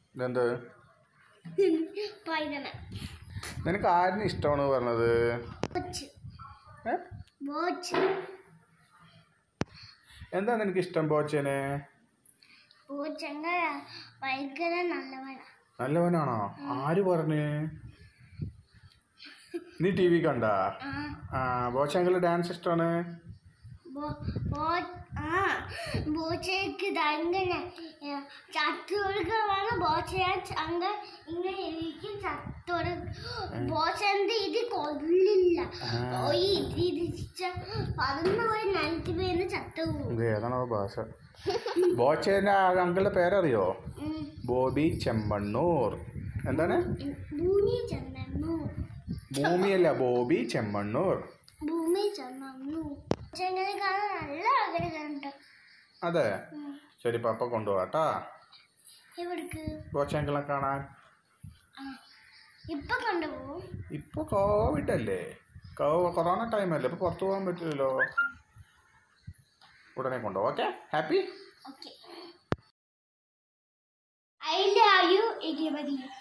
ഇതെന്ത് പൈതണ നിനക്ക് ആരിന് ഇഷ്ടമാണ് പറഞ്ഞത് ബോച്ച് ഏ ബോച്ച് എന്താ നിനക്ക് ഇഷ്ടം പോച്ചേനെ ബോച്ചങ്ങ ഭയങ്കര നല്ലവനാ നല്ലവനാണോ ആര് പറഞ്ഞ് നീ ടി വി കണ്ട ആ ആ ബോച്ചെങ്കിൽ ഡാൻസ് ഇഷ്ടമാണ് ബോ- ബോ- ആ ബോച്ചയ്ക്ക് ഭയങ്കര ചത്തോടുക്കാണ് ബോച്ചയാൻ അങ്ങ ഇങ്ങനെ ഇരിക്കും ചത്തോട് ബോച്ചന്റെ ഇത് കൊള്ളില്ല ആ. ഓ, ഈ ഇത് ഇടിച്ച പതിനൊന്ന് പോയി നിലത്ത് പേര് ചത്തു പോകും ഇത് ഏതാണോ ഭാഷ ബോച്ചേൻ്റെ അങ്കിളുടെ പേരറിയോ ബോബി ചെമ്മണ്ണൂർ എന്താണ് ഭൂമി ചെന്നു ഭൂമിയല്ല ബോബി ചെമ്മണ്ണൂർ ഭൂമി ചെന്നു ചെങ്ങനെ കാണാൻ നല്ല ആഗ്രഹമുണ്ട് അതെ ശരി പപ്പ കൊണ്ടുപോകാട്ടാ എവിടേക്ക് ബോച്ചെങ്കിളെ കാണാൻ ആ ഇപ്പൊ കൊണ്ടുപോകും ഇപ്പോൾ കോവിഡ് അല്ലേ കോ- കൊറോണ ടൈം അല്ലേ ഇപ്പോൾ പുറത്തു പോകാൻ പറ്റില്ലല്ലോ ഉടനെ കൊണ്ടുപോകാം okay happy okay I love you ഇരുപതി